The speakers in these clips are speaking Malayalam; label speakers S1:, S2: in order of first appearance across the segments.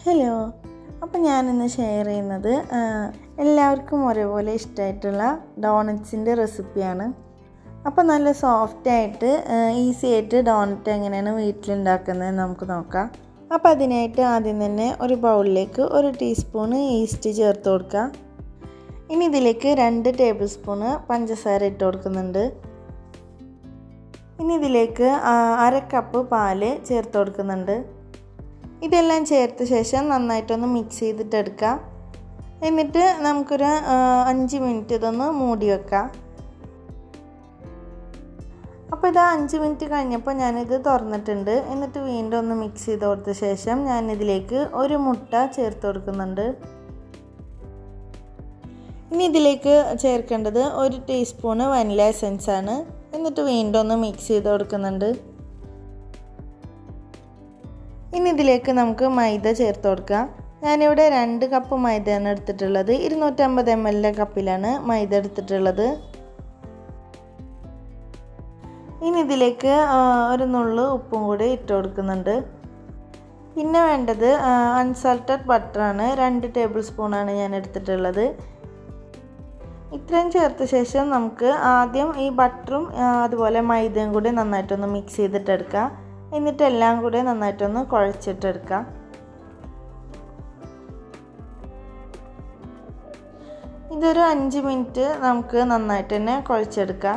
S1: ഹലോ അപ്പോൾ ഞാനിന്ന് ഷെയർ ചെയ്യുന്നത് ആ, എല്ലാവർക്കും ഒരേപോലെ ഇഷ്ടമായിട്ടുള്ള ഡോണറ്റ്സിൻ്റെ റെസിപ്പിയാണ് അപ്പോൾ നല്ല സോഫ്റ്റ് ആയിട്ട് ഈസി ആയിട്ട് ഡോണറ്റ് എങ്ങനെയാണ് വീട്ടിലുണ്ടാക്കുന്നത് നമുക്ക് നോക്കാം അപ്പോൾ അതിനായിട്ട് ആദ്യം തന്നെ ഒരു ബൗളിലേക്ക് ഒരു ടീസ്പൂണ് ഈസ്റ്റ് ചേർത്ത് കൊടുക്കുക ഇനി ഇതിലേക്ക് രണ്ട് ടേബിൾ സ്പൂണ് പഞ്ചസാര ഇട്ട് കൊടുക്കുന്നുണ്ട് ഇനി ഇതിലേക്ക് ആ, അര കപ്പ് പാല് ചേർത്ത് കൊടുക്കുന്നുണ്ട് ഇതെല്ലാം ചേർത്ത ശേഷം നന്നായിട്ടൊന്ന് മിക്സ് ചെയ്തിട്ടെടുക്കുക എന്നിട്ട് നമുക്കൊരു ആ, അഞ്ച് മിനിറ്റ് ഇതൊന്ന് മൂടി വെക്കാം അപ്പോൾ ഇത് അഞ്ച് മിനിറ്റ് കഴിഞ്ഞപ്പോൾ ഞാനിത് തുറന്നിട്ടുണ്ട് എന്നിട്ട് വീണ്ടും ഒന്ന് മിക്സ് ചെയ്ത് കൊടുത്ത ശേഷം ഞാനിതിലേക്ക് ഒരു മുട്ട ചേർത്ത് കൊടുക്കുന്നുണ്ട് ഇനി ഇതിലേക്ക് ചേർക്കേണ്ടത് ഒരു ടീസ്പൂണ് വനില എസൻസ് ആണ് എന്നിട്ട് വീണ്ടും ഒന്ന് മിക്സ് ചെയ്ത് കൊടുക്കുന്നുണ്ട് ഇനി ഇതിലേക്ക് നമുക്ക് മൈദ ചേർത്ത് കൊടുക്കാം ഞാനിവിടെ രണ്ട് കപ്പ് മൈദയാണ് എടുത്തിട്ടുള്ളത് ഇരുന്നൂറ്റമ്പത് എം എല്ലിൻ്റെ കപ്പിലാണ് മൈദ എടുത്തിട്ടുള്ളത് ഇനി ഇതിലേക്ക് ആ, ഒരു നുള്ളു ഉപ്പും കൂടി ഇട്ട് കൊടുക്കുന്നുണ്ട് പിന്നെ വേണ്ടത് അൺസാൾട്ടഡ് ബട്ടറാണ് രണ്ട് ടേബിൾ സ്പൂണാണ് ഞാൻ എടുത്തിട്ടുള്ളത് ഇത്രയും ചേർത്ത ശേഷം നമുക്ക് ആദ്യം ഈ ബട്ടറും ആ, അതുപോലെ മൈദയും കൂടി നന്നായിട്ടൊന്ന് മിക്സ് ചെയ്തിട്ടെടുക്കാം എന്നിട്ട് എല്ലാം കൂടി നന്നായിട്ടൊന്ന് കുഴച്ചിട്ടെടുക്കാം ഇതൊരു അഞ്ച് മിനിറ്റ് നമുക്ക് നന്നായിട്ട് തന്നെ കുഴച്ചെടുക്കാം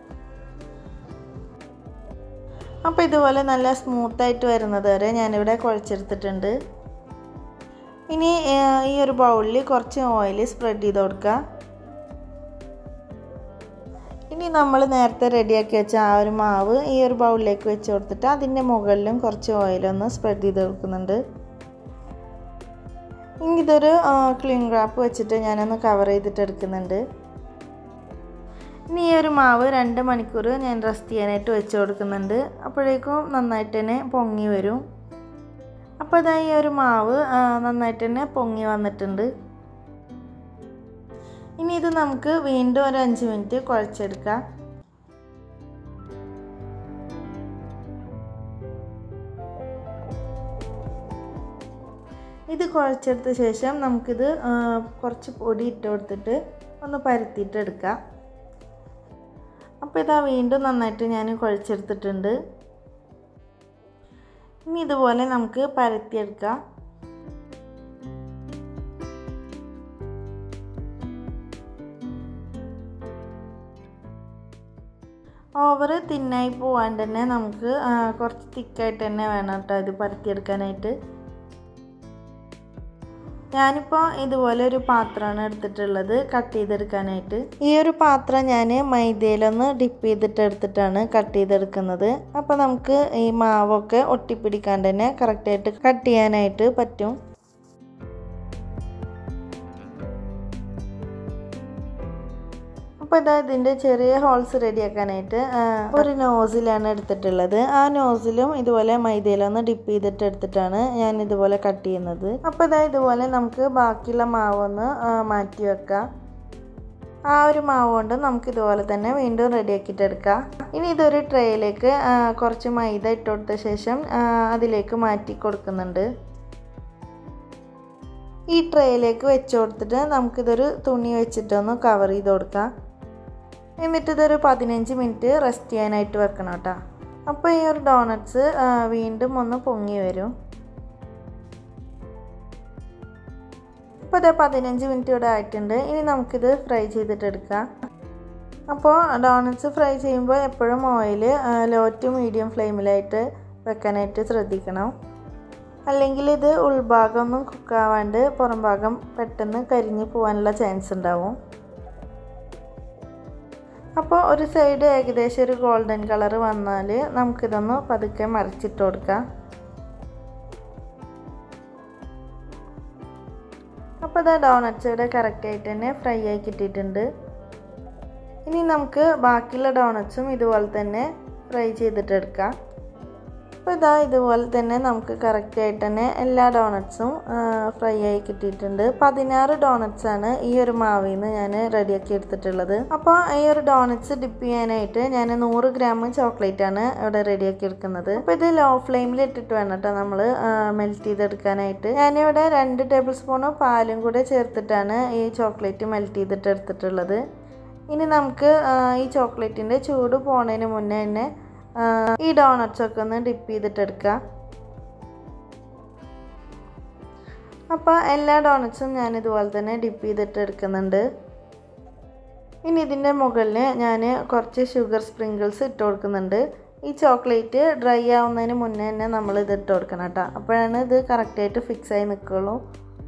S1: അപ്പോൾ ഇതുപോലെ നല്ല സ്മൂത്തായിട്ട് വരുന്നത് വരെ ഞാനിവിടെ കുഴച്ചെടുത്തിട്ടുണ്ട് ഇനി ആ, ഈ ഒരു ബൗളിൽ കുറച്ച് ഓയിൽ സ്പ്രെഡ് ചെയ്ത് കൊടുക്കുക ഇനി നമ്മൾ നേരത്തെ റെഡിയാക്കി വെച്ച ആ ഒരു മാവ് ഈ ഒരു ബൗളിലേക്ക് വെച്ച് കൊടുത്തിട്ട് അതിൻ്റെ മുകളിലും കുറച്ച് ഓയിലൊന്ന് സ്പ്രെഡ് ചെയ്ത് കൊടുക്കുന്നുണ്ട് ഇനി ഇതൊരു ക്ലീൻ റാപ്പ് വെച്ചിട്ട് ഞാനൊന്ന് കവർ ചെയ്തിട്ട് എടുക്കുന്നുണ്ട് ഇനി ഈ ഒരു മാവ് രണ്ട് മണിക്കൂർ ഞാൻ റെസ്റ്റ് ചെയ്യാനായിട്ട് വെച്ച് കൊടുക്കുന്നുണ്ട് അപ്പോഴേക്കും നന്നായിട്ട് തന്നെ പൊങ്ങി വരും അപ്പോൾ ഇതാ ഈ ഒരു മാവ് ആ, നന്നായിട്ട് തന്നെ പൊങ്ങി വന്നിട്ടുണ്ട് ഇനി ഇത് നമുക്ക് വീണ്ടും ഒരു അഞ്ച് മിനിറ്റ് കുഴച്ചെടുക്കാം ഇത് കുഴച്ചെടുത്ത ശേഷം നമുക്കിത് ആ, കുറച്ച് പൊടി ഇട്ട് കൊടുത്തിട്ട് ഒന്ന് പരത്തിയിട്ട് എടുക്കാം അപ്പോൾ ഇതാ വീണ്ടും നന്നായിട്ട് ഞാൻ കുഴച്ചെടുത്തിട്ടുണ്ട് ഇനി ഇതുപോലെ നമുക്ക് പരത്തിയെടുക്കാം ഓവർ തിന്നായി പോവാണ്ട് തന്നെ നമുക്ക് ആ, കുറച്ച് തിക്കായിട്ട് തന്നെ വേണം കേട്ടോ ഇത് പരത്തിയെടുക്കാനായിട്ട് ഞാനിപ്പോൾ ഇതുപോലെ ഒരു പാത്രമാണ് എടുത്തിട്ടുള്ളത് കട്ട് ചെയ്തെടുക്കാനായിട്ട് ഈ ഒരു പാത്രം ഞാൻ മൈദയിലൊന്ന് ഡിപ്പ് ചെയ്തിട്ട് എടുത്തിട്ടാണ് കട്ട് ചെയ്തെടുക്കുന്നത് അപ്പോൾ നമുക്ക് ഈ മാവൊക്കെ ഒട്ടിപ്പിടിക്കാണ്ട് തന്നെ കറക്റ്റായിട്ട് കട്ട് ചെയ്യാനായിട്ട് പറ്റും അപ്പോൾ ഇതാ ഇതിൻ്റെ ചെറിയ ഹോൾസ് റെഡിയാക്കാനായിട്ട് ഒരു നോസിലാണ് എടുത്തിട്ടുള്ളത് ആ നോസിലും ഇതുപോലെ മൈദയിലൊന്ന് ഡിപ്പ് ചെയ്തിട്ട് എടുത്തിട്ടാണ് ഞാൻ ഇതുപോലെ കട്ട് ചെയ്യുന്നത് അപ്പോൾ ഇതാ ഇതുപോലെ നമുക്ക് ബാക്കിയുള്ള മാവൊന്ന് ആ, മാറ്റി വെക്കാം ആ ഒരു മാവ് കൊണ്ട് നമുക്ക് ഇതുപോലെ തന്നെ വീണ്ടും റെഡിയാക്കിയിട്ട് എടുക്കാം ഇനി ഇതൊരു ട്രേയിലേക്ക് ആ, കുറച്ച് മൈദ ഇട്ട് കൊടുത്ത ശേഷം ആ, അതിലേക്ക് മാറ്റി കൊടുക്കുന്നുണ്ട് ഈ ട്രേയിലേക്ക് വെച്ച് കൊടുത്തിട്ട് നമുക്കിതൊരു തുണി വെച്ചിട്ടൊന്ന് കവർ ചെയ്ത് കൊടുക്കാം എന്നിട്ട് ഇതൊരു പതിനഞ്ച് മിനിറ്റ് റെസ്റ്റ് ചെയ്യാനായിട്ട് വെക്കണം കേട്ടോ അപ്പോൾ ഈ ഒരു ഡോണറ്റ്സ് വീണ്ടും ഒന്ന് പൊങ്ങി വരും ഇപ്പോൾ ഇത് പതിനഞ്ച് മിനിറ്റ് ഇവിടെ ആയിട്ടുണ്ട് ഇനി നമുക്കിത് ഫ്രൈ ചെയ്തിട്ടെടുക്കാം അപ്പോൾ ഡോണറ്റ്സ് ഫ്രൈ ചെയ്യുമ്പോൾ എപ്പോഴും ഓയിൽ ലോ ടു മീഡിയം ഫ്ലെയിമിലായിട്ട് വെക്കാനായിട്ട് ശ്രദ്ധിക്കണം അല്ലെങ്കിൽ ഇത് ഉൾഭാഗമൊന്നും കുക്കാവാണ്ട് പുറം ഭാഗം പെട്ടെന്ന് കരിഞ്ഞു പോകാനുള്ള ചാൻസ് ഉണ്ടാവും അപ്പോൾ ഒരു സൈഡ് ഏകദേശം ഒരു ഗോൾഡൻ കളർ വന്നാൽ നമുക്കിതൊന്ന് പതുക്കെ മറിച്ചിട്ട് കൊടുക്കാം അപ്പോൾ ഇതാ ഡോണറ്റ്സ് ഇവിടെ കറക്റ്റായിട്ട് തന്നെ ഫ്രൈ ആയി കിട്ടിയിട്ടുണ്ട് ഇനി നമുക്ക് ബാക്കിയുള്ള ഡോണറ്റ്സും ഇതുപോലെ തന്നെ ഫ്രൈ ചെയ്തിട്ടെടുക്കാം അപ്പോൾ ഇതാ ഇതുപോലെ തന്നെ നമുക്ക് കറക്റ്റായിട്ട് തന്നെ എല്ലാ ഡോണറ്റ്സും ഫ്രൈ ആയി കിട്ടിയിട്ടുണ്ട് പതിനാറ് ഡോണറ്റ്സ് ആണ് ഈ ഒരു മാവിൽ നിന്ന് ഞാൻ റെഡിയാക്കി എടുത്തിട്ടുള്ളത് അപ്പോൾ ഈ ഒരു ഡോണറ്റ്സ് ഡിപ്പ് ചെയ്യാനായിട്ട് ഞാൻ നൂറ് ഗ്രാം ചോക്ലേറ്റ് ആണ് ഇവിടെ റെഡിയാക്കി എടുക്കുന്നത് അപ്പോൾ ഇത് ലോ ഫ്ലെയിമിൽ ഇട്ടിട്ട് വേണം കേട്ടോ നമ്മൾ മെൽറ്റ് ചെയ്തെടുക്കാനായിട്ട് ഞാനിവിടെ രണ്ട് ടേബിൾ സ്പൂണ് പാലും കൂടെ ചേർത്തിട്ടാണ് ഈ ചോക്ലേറ്റ് മെൽറ്റ് ചെയ്തിട്ട് എടുത്തിട്ടുള്ളത് ഇനി നമുക്ക് ഈ ചോക്ലേറ്റിൻ്റെ ചൂട് പോണതിന് മുന്നേ തന്നെ ഈ ഡോണറ്റ്സ് ഒക്കെ ഒന്ന് ഡിപ്പ് ചെയ്തിട്ടെടുക്കാം അപ്പോൾ എല്ലാ ഡോണറ്റ്സും ഞാൻ ഇതുപോലെ തന്നെ ഡിപ്പ് ചെയ്തിട്ട് എടുക്കുന്നുണ്ട് ഇനി ഇതിൻ്റെ മുകളിൽ ഞാൻ കുറച്ച് ഷുഗർ സ്പ്രിങ്കിൾസ് ഇട്ട് കൊടുക്കുന്നുണ്ട് ഈ ചോക്ലേറ്റ് ഡ്രൈ ആവുന്നതിന് മുന്നേ തന്നെ നമ്മൾ ഇത് ഇട്ട് കൊടുക്കണം കേട്ടോ അപ്പോഴാണ് ഇത് കറക്റ്റായിട്ട് ഫിക്സ് ആയി നിൽക്കുള്ളൂ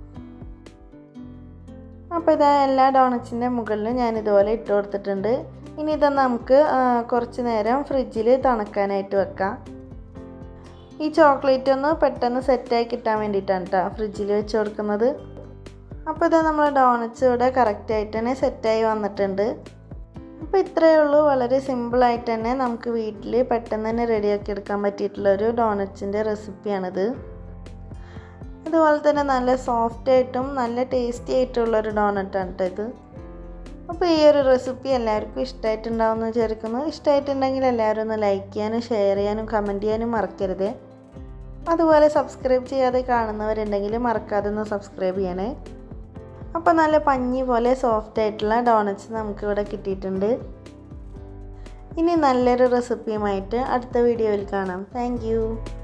S1: അപ്പോൾ ഇതാ എല്ലാ ഡോണറ്റ്സിൻ്റെ മുകളിലും ഞാൻ ഇതുപോലെ ഇട്ട് കൊടുത്തിട്ടുണ്ട് ഇനി ഇത് നമുക്ക് കുറച്ച് നേരം ഫ്രിഡ്ജിൽ തണുക്കാനായിട്ട് വെക്കാം ഈ ചോക്ലേറ്റ് ഒന്ന് പെട്ടെന്ന് സെറ്റായി കിട്ടാൻ വേണ്ടിയിട്ടാണ് കേട്ടോ ഫ്രിഡ്ജിൽ വെച്ച് കൊടുക്കുന്നത് അപ്പോൾ ഇത് നമ്മൾ ഡോണറ്റ്സ് ഇവിടെ കറക്റ്റായിട്ട് തന്നെ സെറ്റായി വന്നിട്ടുണ്ട് അപ്പോൾ ഇത്രയേ ഉള്ളൂ വളരെ സിമ്പിളായിട്ട് തന്നെ നമുക്ക് വീട്ടിൽ പെട്ടെന്ന് തന്നെ റെഡിയാക്കി എടുക്കാൻ പറ്റിയിട്ടുള്ള ഒരു ഡോണറ്റ്സിൻ്റെ റെസിപ്പിയാണിത് അതുപോലെ തന്നെ നല്ല സോഫ്റ്റ് ആയിട്ടും നല്ല ടേസ്റ്റി ആയിട്ടുള്ള ഒരു ഡോണറ്റാണ് കേട്ടോ ഇത് അപ്പോൾ ഈ ഒരു റെസിപ്പി എല്ലാവർക്കും ഇഷ്ടമായിട്ടുണ്ടാവുമെന്ന് വിചാരിക്കുന്നു ഇഷ്ടമായിട്ടുണ്ടെങ്കിൽ എല്ലാവരും ഒന്ന് ലൈക്ക് ചെയ്യാനും ഷെയർ ചെയ്യാനും കമൻറ്റ് ചെയ്യാനും മറക്കരുത് അതുപോലെ സബ്സ്ക്രൈബ് ചെയ്യാതെ കാണുന്നവരുണ്ടെങ്കിൽ മറക്കാതെ ഒന്ന് സബ്സ്ക്രൈബ് ചെയ്യണേ അപ്പോൾ നല്ല പഞ്ഞി പോലെ സോഫ്റ്റ് ആയിട്ടുള്ള ഡോണറ്റ്സ് നമുക്കിവിടെ കിട്ടിയിട്ടുണ്ട് ഇനി നല്ലൊരു റെസിപ്പിയുമായിട്ട് അടുത്ത വീഡിയോയിൽ കാണാം താങ്ക്